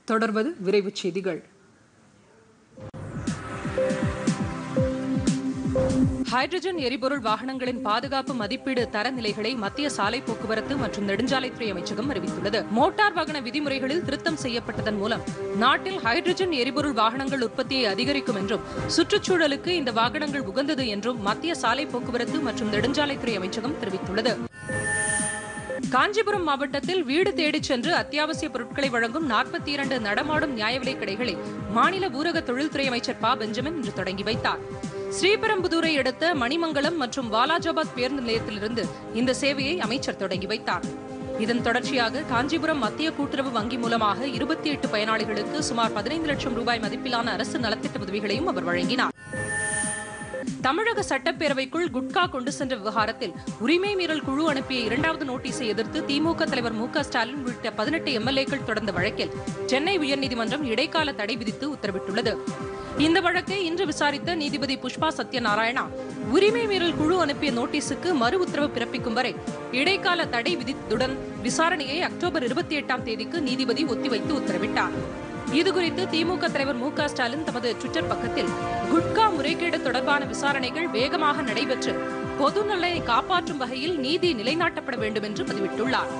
தொடர்வது விரைவுச் செய்திகள் ஹைட்ரஜன் எரிபொருள் வாகனங்களின் பாதுகாப்பு மதிப்பீடு தரநிலைகளை மத்திய சாலை போக்குவரத்து மற்றும் நெடுஞ்சாலைத்துறை அமைச்சகம் அறிவித்துள்ளது மோட்டார் வாகன விதிமுறைகளில் திருத்தம் செய்யப்பட்டதன் மூலம் நாட்டில் ஹைட்ரஜன் எரிபொருள் வாகனங்கள் உற்பத்தியை அதிகரிக்கும் என்றும் சுற்றுச்சூழலுக்கு இந்த வாகனங்கள் உகந்தது என்றும் மத்திய சாலை போக்குவரத்து மற்றும் நெடுஞ்சாலைத்துறை அமைச்சகம் தெரிவித்துள்ளது காஞ்சிபுரம் மாவட்டத்தில் வீடு தேடிச் சென்று அத்தியாவசிய பொருட்களை வழங்கும் நாற்பத்தி இரண்டு நடமாடும் நியாய விலைக் கடைகளை மாநில ஊரக தொழில்துறை அமைச்சர் ப பெஞ்சமின் இன்று தொடங்கி வைத்தார் ஸ்ரீபெரும்புதூரை அடுத்த மணிமங்கலம் மற்றும் வாலாஜாபாத் பேருந்து நிலையத்திலிருந்து இந்த சேவையை அமைச்சர் தொடங்கி வைத்தார் இதன் தொடர்ச்சியாக காஞ்சிபுரம் மத்திய கூட்டுறவு வங்கி மூலமாக இருபத்தி எட்டு பயனாளிகளுக்கு சுமார் பதினைந்து லட்சம் ரூபாய் மதிப்பிலான அரசு நலத்திட்ட உதவிகளையும் அவர் வழங்கினார் தமிழக சட்டப்பேரவைக்குள் குட்கா கொண்டு சென்ற விவகாரத்தில் உரிமை மீறல் குழு அனுப்பிய இரண்டாவது நோட்டீஸை எதிர்த்து திமுக தலைவர் மு க ஸ்டாலின் உள்ளிட்ட பதினெட்டு எம்எல்ஏக்கள் தொடர்ந்த வழக்கில் சென்னை உயர்நீதிமன்றம் இடைக்கால தடை விதித்து உத்தரவிட்டுள்ளது இந்த வழக்கை இன்று விசாரித்த நீதிபதி புஷ்பா சத்யநாராயணா உரிமை மீறல் குழு அனுப்பிய நோட்டீஸுக்கு மறு உத்தரவு பிறப்பிக்கும் வரை இடைக்கால தடை விதித்துடன் விசாரணையை அக்டோபர் இருபத்தி எட்டாம் தேதிக்கு நீதிபதி ஒத்திவைத்து உத்தரவிட்டார் இதுகுறித்து திமுக தலைவர் மு க ஸ்டாலின் தமது ட்விட்டர் பக்கத்தில் குட்கா முறைகேடு தொடர்பான விசாரணைகள் வேகமாக நடைபெற்று பொது நலனை காப்பாற்றும் வகையில் நீதி நிலைநாட்டப்பட வேண்டும் என்று பதிவிட்டுள்ளார்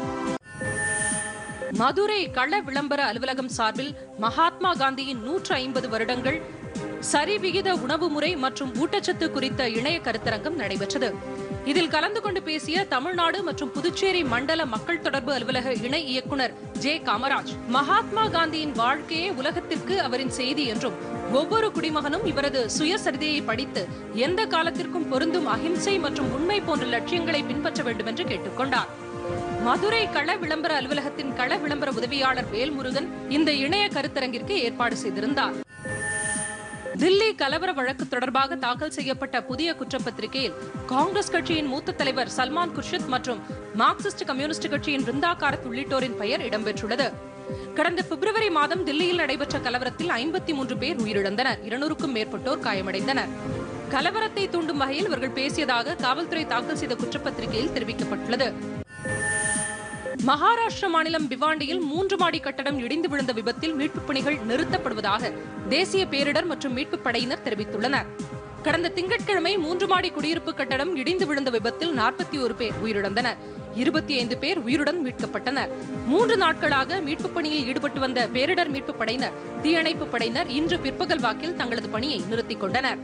மதுரை கள விளம்பர அலுவலகம் சார்பில் மகாத்மா காந்தியின் நூற்று ஐம்பது வருடங்கள் சரிவிகித உணவு முறை மற்றும் ஊட்டச்சத்து குறித்த இணைய கருத்தரங்கம் நடைபெற்றது இதில் கலந்து கொண்டு பேசிய தமிழ்நாடு மற்றும் புதுச்சேரி மண்டல மக்கள் தொடர்பு அலுவலக இணை இயக்குனர் ஜே காமராஜ் மகாத்மா காந்தியின் வாழ்க்கையே உலகத்திற்கு அவரின் செய்தி என்றும் ஒவ்வொரு குடிமகனும் இவரது சுயசரிதையை படித்து எந்த காலத்திற்கும் பொருந்தும் அகிம்சை மற்றும் உண்மை போன்ற லட்சியங்களை பின்பற்ற வேண்டும் என்று கேட்டுக்கொண்டார் மதுரை கள விளம்பர அலுவலகத்தின் கள விளம்பர உதவியாளர் வேல்முருகன் இந்த இணைய கருத்தரங்கிற்கு ஏற்பாடு செய்திருந்தார் தில்லி கலவர வழக்கு தொடர்பாக தாக்கல் செய்யப்பட்ட புதிய குற்றப்பத்திரிகையில் காங்கிரஸ் கட்சியின் மூத்த தலைவர் சல்மான் குர்ஷித் மற்றும் மார்க்சிஸ்ட் கம்யூனிஸ்ட் கட்சியின் பிருந்தா காரத் உள்ளிட்டோரின் பெயர் இடம்பெற்றுள்ளது கடந்த பிப்ரவரி மாதம் தில்லியில் நடைபெற்ற கலவரத்தில் ஐம்பத்தி மூன்று பேர் உயிரிழந்தனர் இருநூறுக்கும் மேற்பட்டோர் காயமடைந்தனர் கலவரத்தை தூண்டும் வகையில் இவர்கள் பேசியதாக காவல்துறை தாக்கல் செய்த குற்றப்பத்திரிகையில் தெரிவிக்கப்பட்டுள்ளது மகாராஷ்டிர மாநிலம் பிவாண்டியில் மூன்று மாடி கட்டடம் இடிந்து விழுந்த விபத்தில் மீட்புப் பணிகள் நிறுத்தப்படுவதாக தேசிய பேரிடர் மற்றும் மீட்புப் படையினர் தெரிவித்துள்ளனர் கடந்த திங்கட்கிழமை மூன்று மாடி குடியிருப்பு கட்டடம் இடிந்து விழுந்த விபத்தில் நாற்பத்தி ஒரு பேர் உயிரிழந்தனர் இருபத்தி ஐந்து பேர் உயிருடன் மீட்கப்பட்டனர் மூன்று நாட்களாக மீட்புப் பணியில் ஈடுபட்டு வந்த பேரிடர் மீட்புப் படையினர் தீயணைப்புப் படையினர் இன்று பிற்பகல் வாக்கில் தங்களது பணியை நிறுத்திக் கொண்டனர்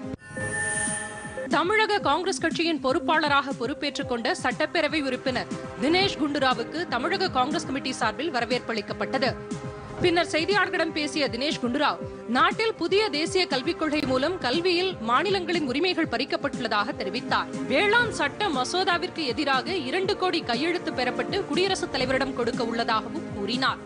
தமிழக காங்கிரஸ் கட்சியின் பொறுப்பாளராக பொறுப்பேற்றுக் கொண்ட சட்டப்பேரவை உறுப்பினர் தினேஷ் குண்டுராவுக்கு தமிழக காங்கிரஸ் கமிட்டி சார்பில் வரவேற்பளிக்கப்பட்டது பின்னர் செய்தியாளர்களிடம் பேசிய தினேஷ் குண்டுராவ் நாட்டில் புதிய தேசிய கல்விக் கொள்கை மூலம் கல்வியில் மாநிலங்களின் உரிமைகள் பறிக்கப்பட்டுள்ளதாக தெரிவித்தார் வேளாண் சட்ட மசோதாவிற்கு எதிராக இரண்டு கோடி கையெழுத்து பெறப்பட்டு குடியரசுத் தலைவரிடம் கொடுக்க உள்ளதாகவும் கூறினார்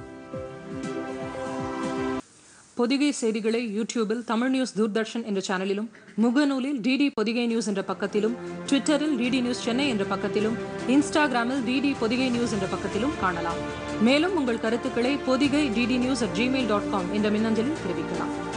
பொதிகை செய்திகளை யூடியூபில் தமிழ் நியூஸ் தூர்தர்ஷன் என்ற சேனலிலும் முகநூலில் டிடி பொதிகை நியூஸ் என்ற பக்கத்திலும் ட்விட்டரில் டிடி நியூஸ் சென்னை என்ற பக்கத்திலும் இன்ஸ்டாகிராமில் டிடி பொதிகை நியூஸ் என்ற பக்கத்திலும் காணலாம் மேலும் உங்கள் கருத்துக்களை Podhigai DD news at Gmail dot com என்ற மின்னஞ்சலில் தெரிவிக்கலாம்